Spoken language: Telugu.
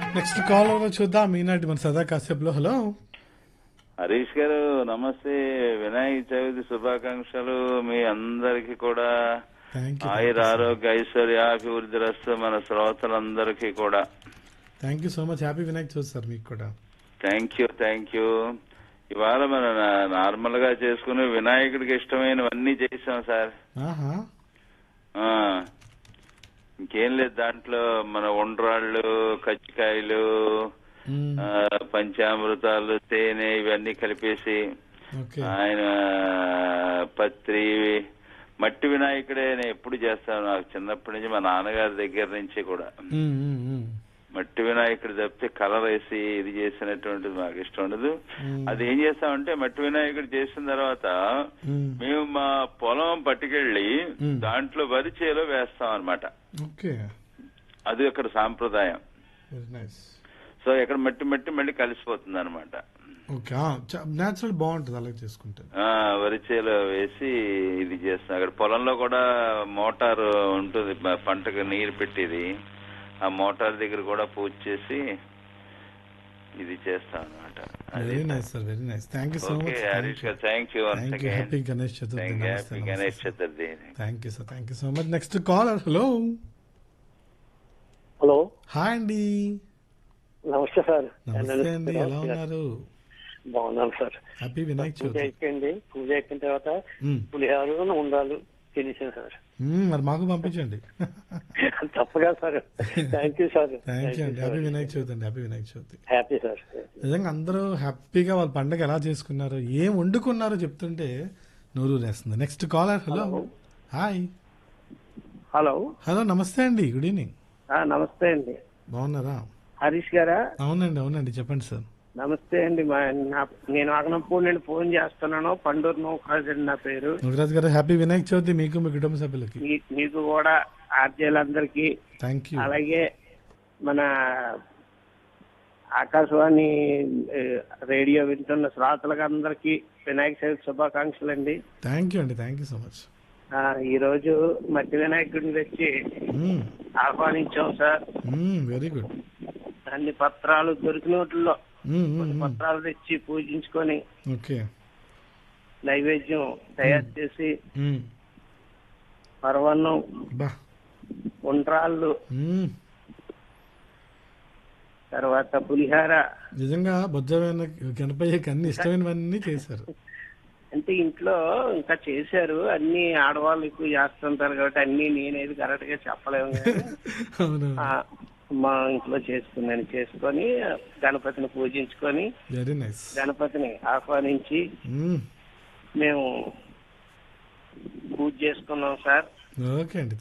నెక్స్ట్ కాల్ చూద్దాం ఈనాటి మన సదా కాసేపులో హలో హరీష్ గారు నమస్తే వినాయక చవితి శుభాకాంక్షలు మీ అందరికి కూడా థ్యాంక్ యూ ఆయుర ఆరోగ్య ఐశ్వర్య అభివృద్ధి రస్తు మన శ్రోతలందరికీ కూడా thank you so much happy Vinayak Chavithi sir మీకు కూడా థ్యాంక్ యూ థ్యాంక్ యూ ఇవాళ మన నార్మల్ గా చేసుకుని వినాయకుడికి ఇష్టమైనవన్నీ చేసాం సార్ ఆహా ఆ ఇంకేం లేదు దాంట్లో మన ఉండ్రాళ్ళు కజ్జికాయలు మ్మ్. ఆ, పంచామృతాలు తేనె ఇవన్నీ కలిపేసి ఓకే ఆయన పత్రి మట్టి వినాయకుడే నేను ఎప్పుడు చేస్తాను నాకు చిన్నప్పటి నుంచి మా నాన్నగారి దగ్గర నుంచి కూడా మ్మ్, మ్మ్, మ్మ్. మట్టి వినాయకుడు తప్పితే కలర్ వేసి ఇది చేసినటువంటిది మాకు ఇష్టం ఉండదు మ్మ్. అది ఏం చేస్తామంటే మట్టి వినాయకుడు చేసిన తర్వాత మ్మ్. మేము మా పొలం పట్టుకెళ్ళి మ్మ్. దాంట్లో వరి చేలో వేస్తాం అనమాట ఓకే అది అక్కడ సాంప్రదాయం వెరీ నైస్ సో ఇక్కడ మట్టి మట్టి మళ్ళీ కలిసిపోతుంది అనమాట ఓకే న్యాచురల్ బాగుంటుంది అలా చేసుకుంటే వరి చేలో వేసి ఇది చేస్తాం అక్కడ పొలంలో కూడా మోటార్ ఉంటుంది ప- పంటకు నీరు పెట్టేది ఆ మోటార్ దగ్గర కూడా పూజ చేసి ఇది చేస్తాం అనమాట very nice sir very nice thank you so okay much Harish garu thank you once thank you again happy Ganesh Chaturthi thank you నమస్తే హ్యాపీ గణేష్ నమస్తే Chaturthi thank you sir thank you so much next caller hello hello hi అండి నమస్తే సార్ నమస్తే అండి ఎలా ఉన్నారు బాగున్నాను సార్ హ్యాపీ వినాయక్ పూజ చవితి అయిపోయింది పూజ అయిపోయిన తర్వాత మ్మ్. పులిహారు ఉండాలి తినేసాను సార్ మ్మ్, మరి మాకు పంపించండి తప్పగా sir thank you sir thank you అండి హ్యాపీ వినాయక్ చవితి అండి happy Vinayak Chavithi happy sir నిజంగా అందరూ హ్యాపీగా వాళ్ళ పండగ ఎలా చేసుకున్నారు ఏం వండుకున్నారో చెప్తుంటే నూరు వేస్తుంది next caller hello hi hello hello నమస్తే అండి గుడ్ ఈవినింగ్ నమస్తే అండి బాగున్నారా హరీష్ గారా అవునండి అవునండి చెప్పండి సార్ నమస్తే అండి మా నా- నేను అగనంపూర్ నుండి ఫోన్ చేస్తున్నాను పండూరు నౌకరాజ్ అండి నా పేరు ముగరాజ్ గారు హ్యాపీ వినాయక్ చవితి మీకు మీ కుటుంబ సభ్యులకి మీ- మీకు కూడా ఆర్జేలందరికీ థ్యాంక్ యూ అలాగే మన ఆకాశవాణి ఏ, రేడియో వింటున్న శ్రోతలకు అందరికీ వినాయక చవితి శుభాకాంక్షలు అండి థ్యాంక్ యూ అండి థ్యాంక్ యూ సో మచ్ ఈ రోజు మట్టి వినాయకుడిని తెచ్చి ఆహ్వానించాం సార్ వెరీ గుడ్ అన్ని పత్రాలు దొరికినోట్లో కొన్ని పత్రాలు తెచ్చి పూజించుకొని ఓకే నైవేద్యం తయారు చేసి పర్వన్నం బా ఉండ్రాళ్ళు మ్మ్. తర్వాత పులిహార నిజంగా బొజ్జమైన గణపయ్యకి అన్ని ఇష్టమైనవన్నీ చేశారు అంటే ఇంట్లో ఇంకా చేశారు అన్ని ఆడవాళ్ళు ఎక్కువ చేస్తుంటారు కాబట్టి అన్ని నేనేది కరెక్ట్ గా చెప్పలేము కానీ, అవును ఆ, మా ఇంట్లో చేసుకున్నాను చేసుకొని గణపతిని పూజించుకొని వెరీ నైస్ గణపతిని ఆహ్వానించి మేము పూజ చేసుకున్నాం సార్ ఓకే అండి